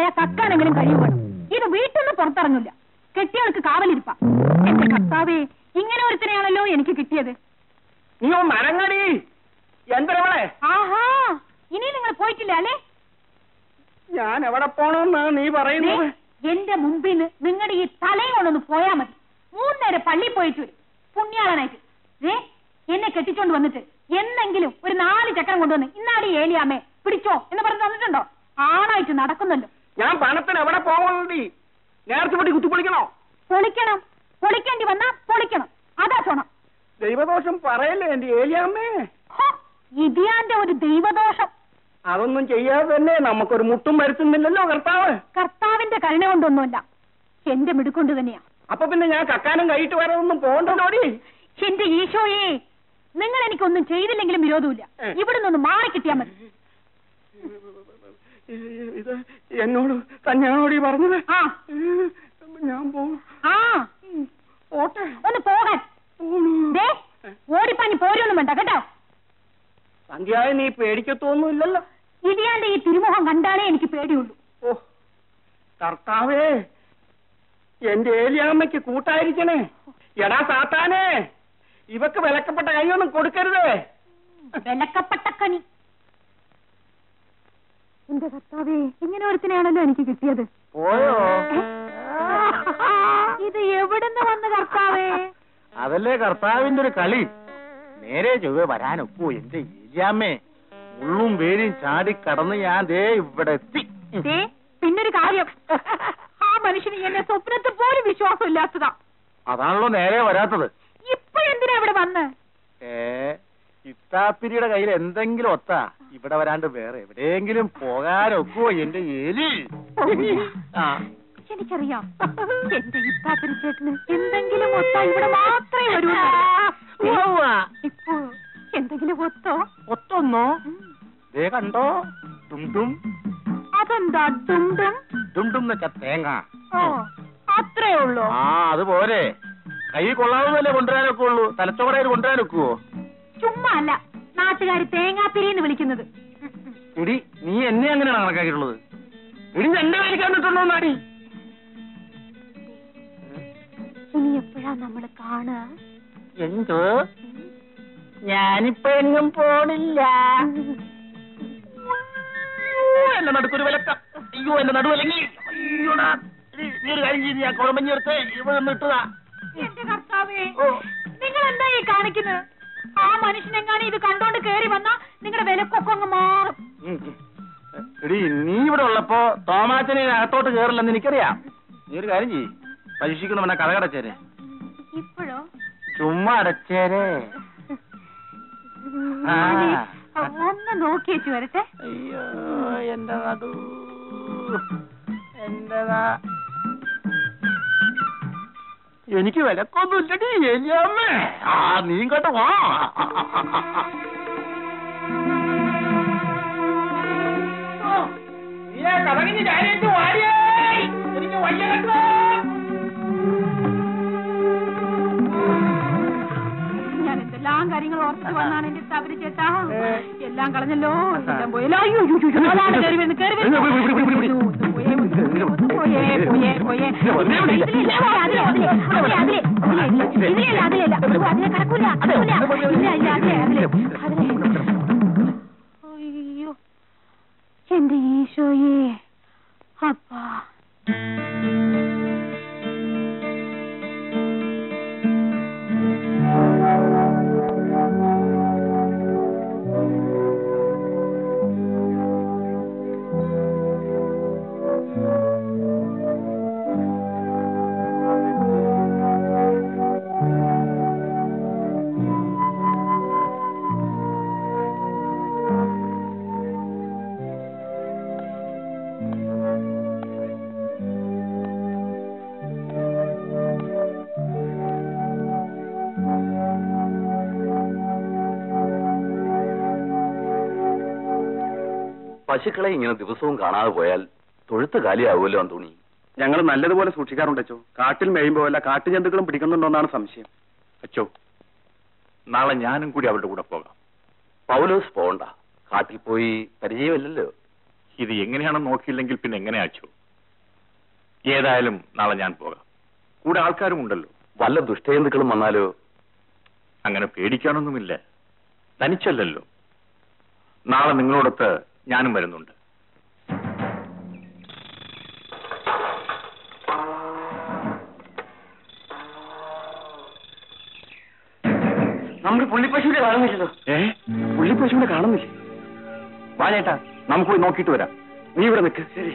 പോയാൽ കക്കാനെങ്കിലും കഴിവ് വേണം ഇത് വീട്ടിൽ നിന്ന് പുറത്തിറങ്ങില്ല കെട്ടിയവൾക്ക് കാവലിരിപ്പ എന്റെ കർത്താവേ ഇങ്ങനെ ഒരുത്തനെയാണല്ലോ എനിക്ക് കിട്ടിയത് നീ ഒന്ന് അനങ്ങടി എന്തരവളെ ആഹാ ഇനി നിങ്ങൾ പോയിട്ടില്ല അല്ലേ ഞാൻ എവിടെ പോണമെന്നാ നീ ദേ, പറയുന്നത് എന്റെ മുമ്പിൽ നിന്ന് നിങ്ങളുടെ ഈ തലയും കൊണ്ടൊന്ന് പോയാ മതി മൂന്നേരം പള്ളി പോയിട്ട് വരും പുണ്യാളനായിട്ട് ദേ എന്നെ കെട്ടിച്ചോണ്ട് വന്നിട്ട് എന്നെങ്കിലും ഒരു നാല് ചക്രം കൊണ്ടുവന്ന് ഇന്നാടി ഏലിയാമ്മേ പിടിച്ചോ എന്ന് പറഞ്ഞ് തന്നിട്ടുണ്ടോ ആണായിട്ട് നടക്കുന്നല്ലോ ഞാൻ പണത്തിന് എവിടെ പോകണി നേരത്തെ പറ്റി കുത്തിപ്പൊളിക്കണോ പൊളിക്കണം പൊളിക്കേണ്ടി വന്നാ പൊളിക്കണം അതാ ചോണം ദൈവദോഷം പറയല്ലേ എന്റെ ഏലിയാമ്മേ ഹോ, ഇതിയാന്റെ ഒരു ദൈവദോഷം അതൊന്നും ചെയ്യാതെ തന്നെ നമുക്കൊരു മുട്ടും വരുത്തുന്നില്ലല്ലോ കർത്താവ് കർത്താവിന്റെ കരുണ കൊണ്ടൊന്നുമല്ല എന്റെ മിടുക്കൊണ്ട് തന്നെയാ അപ്പൊ പിന്നെ ഞാൻ കക്കാനും കൈയിട്ട് വരാനൊന്നും പോകണ്ടോടി എന്റെ ഈശോയെ നിങ്ങൾ എനിക്കൊന്നും ചെയ്തില്ലെങ്കിലും വിരോധമില്ല ഏ. ഇവിടെ നിന്ന് മാറി കിട്ടിയാ മതി ഇത് എന്നോട് തന്നെയാണോടി പറഞ്ഞത് ആ ഞാൻ പോകും ആ പോട്ടെ ഒന്ന് പോകാൻ പോണു. ദേ ഓടിപ്പാഞ്ഞ് പോരൊന്നും വേണ്ട കേട്ടോ സന്ധ്യയായ നീ പേടിക്കത്തൊന്നുമില്ലല്ലോ ഇടിയാന്റെ ഈ തിരുമുഖം കണ്ടാലേ എനിക്ക് പേടിയുള്ളൂ ഓ കർത്താവേ എന്റെ ഏലിയാമ്മയ്ക്ക് കൂട്ടായിരിക്കണേ എടാ സാത്താനേ ഇവക്ക് വിലക്കപ്പെട്ട കൈയൊന്നും കൊടുക്കരുതേ വിലക്കപ്പെട്ട കണി എന്റെ കർത്താവേ ഇങ്ങനെ ഒരുത്തിനെയാണല്ലോ എനിക്ക് കിട്ടിയത് പോയോ ഏ? ഇത് എവിടുന്ന് വന്ന് കർത്താവേ അതല്ലേ കർത്താവിന്റെ ഒരു കളി നേരെ ചൊവ്വെ വരാനൊക്കോ എന്റെ ഈജാമ്മേ ഉള്ളും വേരും ചാടി കടന്ന് ഞാൻ ദേ ഇവിടെ എത്തി ദേ പിന്നൊരു കാര്യം ആ മനുഷ്യന് എന്നെ സ്വപ്നത്തിൽ പോലും വിശ്വാസമില്ലാത്തതാ അതാണല്ലോ നേരെ വരാത്തത് ഇപ്പോഴെന്തിനാ ഇവിടെ വന്ന് ഏ ഇത്താപ്പിരിയുടെ കയ്യിൽ എന്തെങ്കിലും ഒത്താ ഇവിടെ വരാണ്ട് വേറെ എവിടെയെങ്കിലും പോകാനൊക്കോ എന്റെ എലി ആ എനിക്കറിയാം എന്റെ ഇത്താപ്പൻ ചേട്ടന് എന്തെങ്കിലും ഒത്താ ഇവിടെ മാത്രമേ വരൂ ഉവ്വ. ഇപ്പോ എന്തെങ്കിലും ഒത്തോ ഒത്തൊന്നോ ദേ കണ്ടോ ഡും ഡും അതെന്താ ഡുംഡും ഡും ഡും എന്ന് വെച്ചാ തേങ്ങ ഓ അത്രേ ഉള്ളൂ ആ അത് പോരെ കൈ കൊള്ളാവുന്നല്ലേ കൊണ്ടുവരാനൊക്കെ ഉള്ളൂ തലച്ചോറയിൽ കൊണ്ടുവരാനൊക്കുവോ ചുമ്മാ അല്ല നാട്ടുകാര് തേങ്ങാത്തിരി എന്ന് വിളിക്കുന്നത് എടി നീ എന്നെ അങ്ങനെയാണ് കണക്കാക്കിയിട്ടുള്ളത് എടി നീ എന്നെ മേടിക്കാൻ പറ്റുള്ളൂ നാടി ഇനി എപ്പോഴാ നമ്മള് കാണുക എന്തോ ഞാനിപ്പോ എങ്ങും പോണില്ല എന്റെ നടുക്കൊരു വിലക്ക അയ്യോ എന്റെ നടുവല്ലെങ്കിൽ അയ്യോടാ എടി, നീ ഒരു കാര്യം ചെയ്ത് ഞാൻ കുഴമ്പഞ്ഞി എടുത്ത് ഇവിടെ നിന്ന് ഇട്ടതാ എന്റെ കർത്താവേ ഓ. നിങ്ങൾ എന്താ ഈ കാണിക്കുന്നത് ആ മനുഷ്യനെങ്ങാനും ഇത് കണ്ടോണ്ട് കേറി വന്നാ നിങ്ങളുടെ വിലക്കൊക്കെ അങ്ങ് മാറും ഉം. എടി നീ ഇവിടെ ഉള്ളപ്പോ തോമാച്ചനെ അകത്തോട്ട് കേറില്ലെന്ന് എനിക്കറിയാം നീ ഒരു കാര്യം ചെയ്യ് പരീക്ഷിക്കുന്നവനെ കഥ കടച്ചേരെ ഇപ്പോഴോ ചുമ്മാ അടച്ചേരെ ആ. ഞാനേ, ഒന്ന് നോക്കി വെച്ച് വരട്ടെ അയ്യോ എന്റെ നടു എന്റെ നാ- എനിക്ക് വിലക്കൊന്നുമില്ലടി എലിയമ്മേ ആ നീ കേട്ടോ വാ എനിക്ക് വയ്യ കേട്ടോ. ഞാൻ എന്തെല്ലാം കാര്യങ്ങൾ ഓർത്തിട്ട് വന്നാണ് എന്റെ തവര് ചേട്ടാ എല്ലാം കളഞ്ഞല്ലോ എല്ലാം പോയല്ലോ അയ്യോ അയ്യോ, അയ്യോ, അതാണ് കേറി വരുന്നത് കേറി വരുന്നത് ഒന്ന് പോയേ, ഒന്ന് പോയേ, പോയേ, പോയേ. ഇതിലില്ല, അതിലെ, അതിലെ, അതിലെ, അതിലെ, അതിലെ, ഇതിലെയല്ല, അതിലെയല്ല. അതിലെ കടക്കൂല, കടക്കൂല. ഇല്ല, ഇല്ല, അതിലെ, അതിലെ, അതിലെ. അയ്യോ എന്റെ ഈശോയെ അപ്പാ പശുക്കളെ ഇങ്ങനെ ദിവസവും കാണാതെ പോയാൽ തൊഴുത്ത് കാലിയാവുമല്ലോ അന്തോണി ഞങ്ങൾ നല്ലതുപോലെ സൂക്ഷിക്കാറുണ്ട് അച്ചോ കാട്ടിൽ മേയുമ്പോ വല്ല കാട്ടുജന്തുക്കളും പിടിക്കുന്നുണ്ടോന്നാണ് സംശയം അച്ചോ നാളെ ഞാനും കൂടി അവരുടെ കൂടെ പോകാം പൗലോസ് പോകണ്ട കാട്ടിൽ പോയി പരിചയമില്ലല്ലോ ഇത് എങ്ങനെയാണെന്ന് നോക്കിയില്ലെങ്കിൽ പിന്നെ എങ്ങനെയാ അച്ചോ ഏതായാലും നാളെ ഞാൻ പോകാം കൂടെ ആൾക്കാരും ഉണ്ടല്ലോ വല്ല ദുഷ്ടജന്തുക്കളും വന്നാലോ അങ്ങനെ പേടിക്കാനൊന്നുമില്ല തനിച്ചല്ലല്ലോ നാളെ നിങ്ങളോടൊത്ത് ഞാനും വരുന്നുണ്ട് നമ്മൾ പുള്ളിപ്പശുവിനെ കാണുന്നില്ലല്ലോ ഏ പുള്ളിപ്പശുവിനെ കാണുന്നില്ലേ വാ ചേട്ടാ നമുക്ക് പോയി നോക്കിയിട്ട് വരാം നീ ഇവിടെ നിൽക്ക് ശരി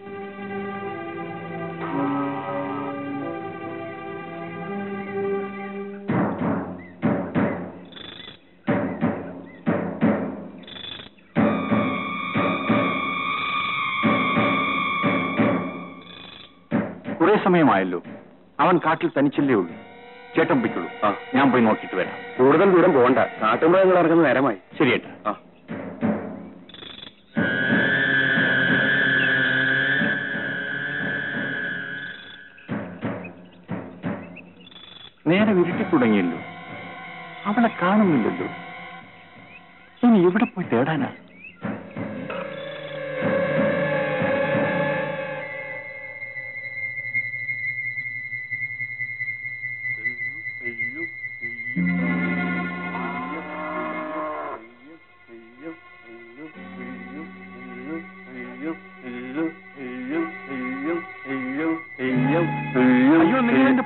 കുറെ സമയമായല്ലോ അവൻ കാട്ടിൽ തനിച്ചല്ലേ ഉള്ളൂ ചേട്ടൻ പൊയ്ക്കുള്ളൂ ആ. ഞാൻ പോയി നോക്കിയിട്ട് വരാം കൂടുതൽ ദൂരം പോകണ്ട കാട്ടുമൃഗങ്ങൾ ഇറങ്ങുന്ന നേരമായി ശരി ഏട്ടാ ആ നേരെ വിരുട്ടി തുടങ്ങിയല്ലോ അവളെ കാണുന്നില്ലല്ലോ ഇനി എവിടെ പോയി തേടാനാ അയ്യോ നിങ്ങൾ എന്റെ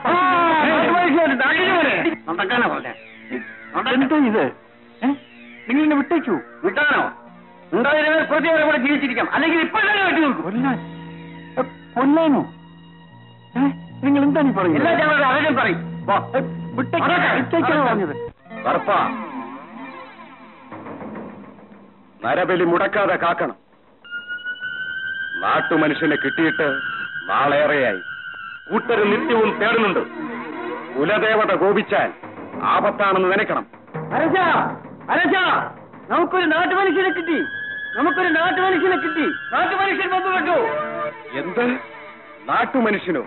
നടക്കാനാ പറഞ്ഞേ എന്താ ഇത് ഏ? നിങ്ങൾ എന്നെ വിട്ടേക്കൂ വിട്ടാനോ ഉണ്ടായിരുന്ന പ്രതി വരെ കൂടെ ജീവിച്ചിരിക്കാം അല്ലെങ്കിൽ ഇപ്പോഴേ വെട്ടി നോക്കും കൊല്ലാൻ ഏ, കൊല്ലാനോ ഏ? നിങ്ങൾ എന്താണ് ഈ എല്ലാ പറയുന്നത് ഞങ്ങളുടെ ആരോഗ്യം പറയും വാ. ഏ, വിട്ടേക്ക്. അതൊക്കെ. വിട്ടേക്കാണ് പറഞ്ഞത് കറുപ്പ നരബലി മുടക്കാതെ കാക്കണം നാട്ടുമനുഷ്യനെ കിട്ടിയിട്ട് നാളേറെയായി കൂട്ടര് നിത്യവും തേടുന്നുണ്ട് കുലദേവത കോപിച്ചാൽ ആപത്താണെന്ന് നനയ്ക്കണം അരജ അരജ നമുക്കൊരു നാട്ടുമനുഷ്യനെ കിട്ടി നമുക്കൊരു നാട്ടുമനുഷ്യനെ കിട്ടി നാട്ടുമനുഷ്യൻ വന്നു കണ്ടു എന്ത് നാട്ടുമനുഷ്യനോ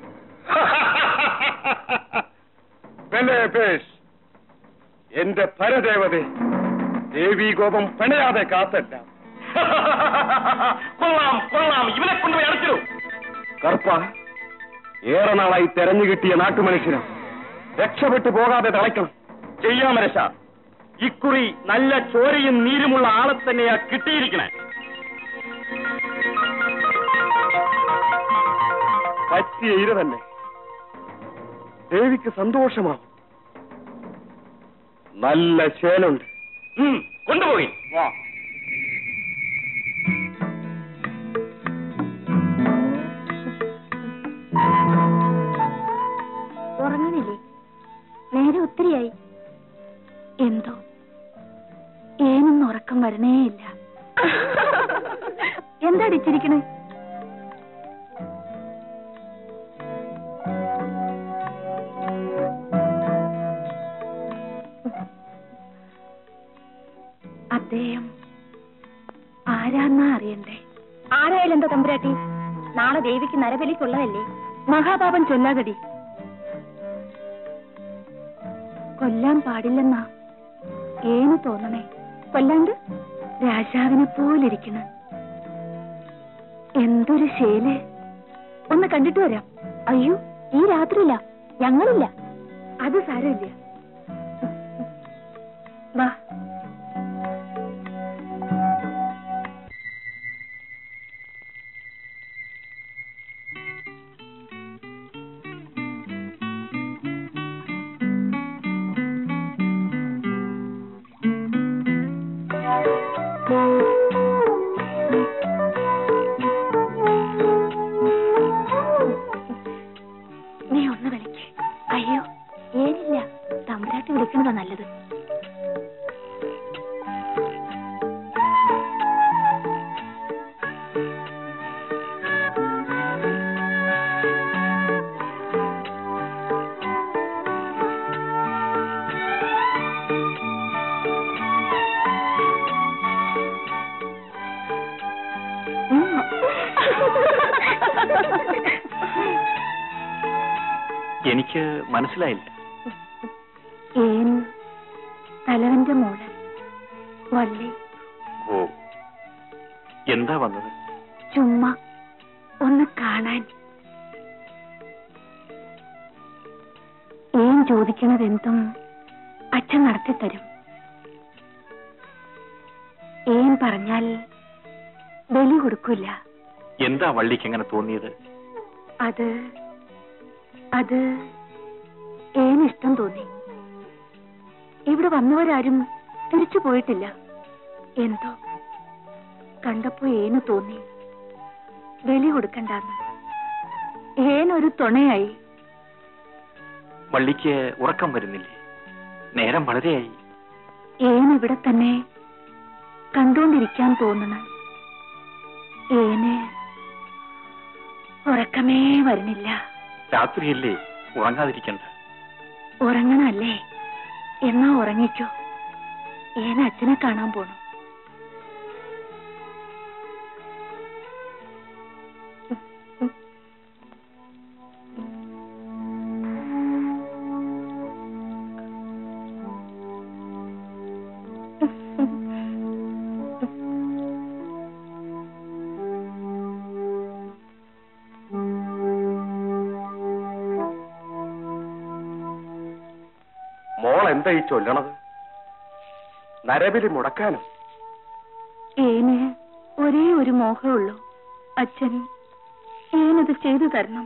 ബലേ പേഷ് എന്റെ പരദേവതേ ദേവീകോപം പണയാതെ കാത്തല്ല കൊള്ളാം കൊള്ളാം ഇവനെ കൊണ്ടുപോയി അടച്ചിടൂ കറുപ്പ ഏറെ നാളായി തെരഞ്ഞു കിട്ടിയ നാട്ടുമനുഷ്യന് രക്ഷപ്പെട്ടു പോകാതെ തളയ്ക്കണം ചെയ്യാമരശ ഇക്കുറി നല്ല ചോരയും നീരുമുള്ള ആളെ തന്നെയാ കിട്ടിയിരിക്കണേ പറ്റിയ ഇര തന്നെ ദേവിക്ക് സന്തോഷമാവും നല്ല ശേലുണ്ട് കൊണ്ടുപോയി ഉറങ്ങണില്ലേ നേരെ ഒത്തിരിയായി എന്തോ ഏനൊന്നും ഉറക്കം വരണേയില്ല എന്താ അടിച്ചിരിക്കണേ അദ്ദേഹം ആരാന്നാ അറിയണ്ടേ ആരായാലും എന്താ തമ്പുരാട്ടി നാളെ ദേവിക്ക് നരബലിക്കുള്ളതല്ലേ മഹാപാപം ചൊല്ലാകടി കൊല്ലാൻ പാടില്ലെന്നാ ഏന് തോന്നണേ കൊല്ലാണ്ട് രാജാവിനെ പോലിരിക്കണ എന്തൊരു ശേല് ഒന്ന് കണ്ടിട്ട് വരാം അയ്യോ ഈ രാത്രിയില്ല ഞങ്ങളില്ല അത് സാരമില്ല വാ നീ ഒന്ന് വിളിക്ക് അയ്യോ ഏനില്ല തമ്പുരാട്ടി വിളിക്കുന്നതാ നല്ലത് എനിക്ക് മനസ്സിലായില്ല ഏൻ തലവന്റെ മോള് വള്ളി ഓ എന്താ വന്നത് ചുമ്മാ ഒന്ന് കാണാൻ ചോദിക്കണത് എന്തും അച്ഛൻ നടത്തി തരും ഏൻ പറഞ്ഞാൽ ബലി കൊടുക്കില്ല എന്താ വള്ളിക്ക് അങ്ങനെ തോന്നിയത് അത് അത് ഏനിഷ്ടം തോന്നി ഇവിടെ വന്നവരാരും തിരിച്ചു പോയിട്ടില്ല എന്തോ കണ്ടപ്പോ ഏന് തോന്നി ബലി കൊടുക്കണ്ടെന്ന് ഏനൊരു തുണയായി വള്ളിക്ക് ഉറക്കം വരുന്നില്ലേ നേരം വളരെയായി ഏൻ ഇവിടെ തന്നെ കണ്ടോണ്ടിരിക്കാൻ തോന്നണം ഏന് ഉറക്കമേ വരുന്നില്ല രാത്രിയല്ലേ ഉറങ്ങാതിരിക്കണ്ട ഉറങ്ങണല്ലേ എന്നാ ഉറങ്ങിക്കോ ഏന അച്ഛനെ കാണാൻ പോണു മോൾ എന്താ ഈ ചൊല്ലണത് നരബലി മുടക്കാനും ഏന് ഒരേ ഒരു മോഹമുള്ളൂ അച്ഛൻ ഏനത് ചെയ്തു തരണം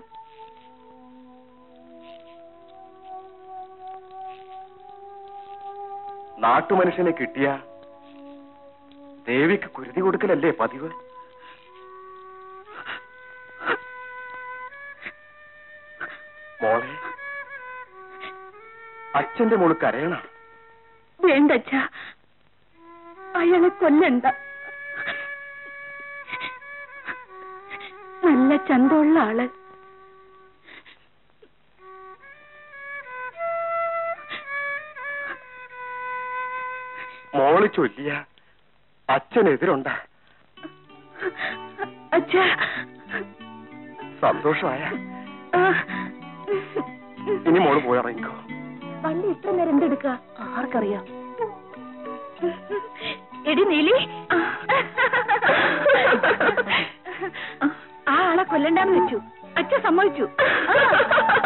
നാട്ടുമനുഷ്യനെ കിട്ടിയ ദേവിക്ക് കുരുതി കൊടുക്കലല്ലേ പതിവ് മോളെ അച്ഛന്റെ മോള് കരയണ വേണ്ട അച്ഛ അയാളെ കൊല്ലണ്ട നല്ല ചന്തമുള്ള ആള് മോള് ചൊല്ലിയ അച്ഛനെതിരുണ്ടാ അച്ഛ സന്തോഷമായ ഇനി മോള് പോയിറങ്ങിക്കോ വണ്ടി ഇത്ര നേരം എന്തെടുക്ക ആർക്കറിയാം എടി നീലി ആ ആളെ കൊല്ലണ്ടാന്ന് വെച്ചു അച്ഛൻ സമ്മതിച്ചു